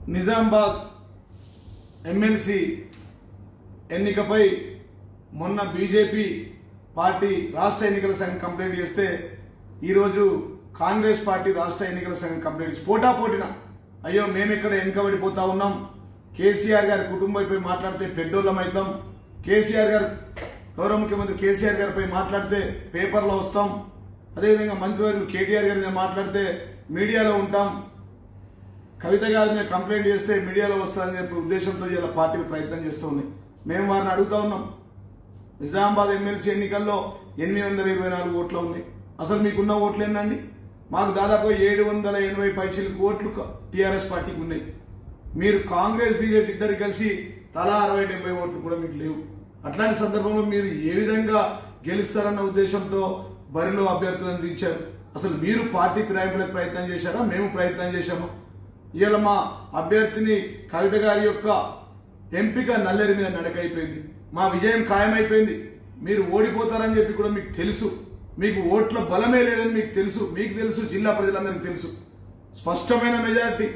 Nizamabad MLC ఎన్నికపై మొన్న BJP party రాష్ట్ర ఎన్నికల సంఘం కంప్లైంట్ చేస్తే ఈరోజు కాంగ్రెస్ పార్టీ రాష్ట్ర ఎన్నికల సంఘం కంప్లైంట్ చేసి పోటా పోటీన అయ్యో మేమెక్కడ వెనుకబడిపోతా ఉన్నాం కేసీఆర్ గారి కుటుంబంపై మాట్లాడితే పెద్దోళ్ళం అవుతాం కేసీఆర్ గారు గౌరవ ముఖ్యమంత్రి కేసీఆర్ గారిపై మాట్లాడితే పేపర్లో వస్తాం అదేవిధంగా మంత్రివర్యులు కేటీఆర్ గారి మీద మాట్లాడితే మీడియాలో ఉంటాం కవిత గారి మీద కంప్లైంట్ చేస్తే మీడియాలో వస్తుందని చెప్పి ఉద్దేశంతో ఇలా పార్టీలు ప్రయత్నం చేస్తూ ఉన్నాయి మేము వారిని అడుగుతా ఉన్నాం నిజామాబాద్ ఎమ్మెల్సీ ఎన్నికల్లో ఎనిమిది వందల ఇరవై నాలుగు ఓట్లు ఉన్నాయి అసలు మీకున్న ఓట్లు ఏంటండి మాకు దాదాపు ఏడు వందల ఎనభై పైసలకు ఓట్లు టీఆర్ఎస్ పార్టీకి ఉన్నాయి మీరు కాంగ్రెస్ బీజేపీ ఇద్దరు కలిసి తలా అరవై డెబ్బై ఓట్లు కూడా మీకు లేవు అట్లాంటి సందర్భంలో మీరు ఏ విధంగా గెలుస్తారన్న ఉద్దేశంతో బరిలో అభ్యర్థులను దించారు అసలు మీరు పార్టీ ఫిరాయింపులకు ప్రయత్నం చేశారా మేము ప్రయత్నం చేశామా ఇవాళ మా అభ్యర్థిని కవిత గారి యొక్క ఎంపిక నల్లేరి మీద నడకైపోయింది మా విజయం ఖాయమైపోయింది మీరు ఓడిపోతారని చెప్పి కూడా మీకు తెలుసు మీకు ఓట్ల బలమే లేదని మీకు తెలుసు మీకు తెలుసు జిల్లా ప్రజలందరికీ తెలుసు స్పష్టమైన మెజారిటీ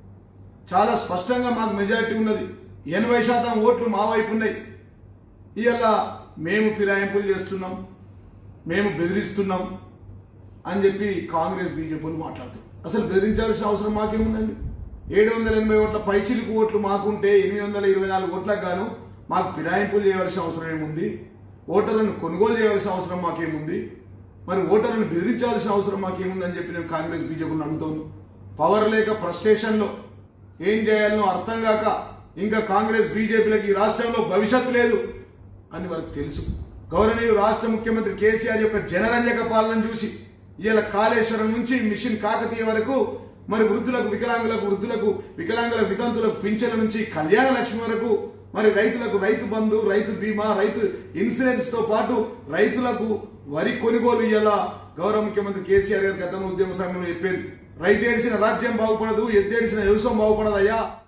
చాలా స్పష్టంగా మాకు మెజారిటీ ఉన్నది ఎనభై శాతం ఓట్లు మా వైపు ఉన్నాయి ఇవాళ మేము ఫిరాయింపులు చేస్తున్నాం మేము బెదిరిస్తున్నాం అని చెప్పి కాంగ్రెస్ బీజేపీలు మాట్లాడుతారు అసలు బెదిరించాల్సిన అవసరం మాకేముందండి ఏడు వందల ఎనభై ఓట్ల పైచిలుకు ఓట్లు మాకుంటే ఎనిమిది వందల ఇరవై నాలుగు ఓట్లకు గాను మాకు ఫిరాయింపులు చేయవలసిన అవసరం ఏముంది ఓటర్లను కొనుగోలు చేయవలసిన అవసరం మాకేముంది మరి ఓటర్లను బెదిరించాల్సిన అవసరం మాకేముంది అని చెప్పి నేను కాంగ్రెస్ బీజేపీని అడుగుతాను పవర్ లేక ఫ్రస్ట్రేషన్లో ఏం చేయాలనో అర్థం కాక ఇంకా కాంగ్రెస్ బీజేపీలకు ఈ రాష్ట్రంలో భవిష్యత్తు లేదు అని వాళ్ళకి తెలుసు గౌరవనీయులు రాష్ట్ర ముఖ్యమంత్రి కేసీఆర్ యొక్క జనరంజక పాలన చూసి ఇవాళ కాళేశ్వరం నుంచి మిషన్ కాకతీయ వరకు మరి వృద్ధులకు వికలాంగులకు వృద్ధులకు వికలాంగుల వితంతులకు పింఛన్ల నుంచి కళ్యాణ లక్ష్మి వరకు మరి రైతులకు రైతు బంధు రైతు బీమా రైతు ఇన్సూరెన్స్ తో పాటు రైతులకు వరి కొనుగోలు ఇయ్యాల గౌరవ ముఖ్యమంత్రి కేసీఆర్ గారు గతంలో ఉద్యమ సమయంలో చెప్పేది రైతు ఏడిసిన రాజ్యం బాగుపడదు ఎత్తేడిసిన వ్యవసాయం బాగుపడదు అయ్యా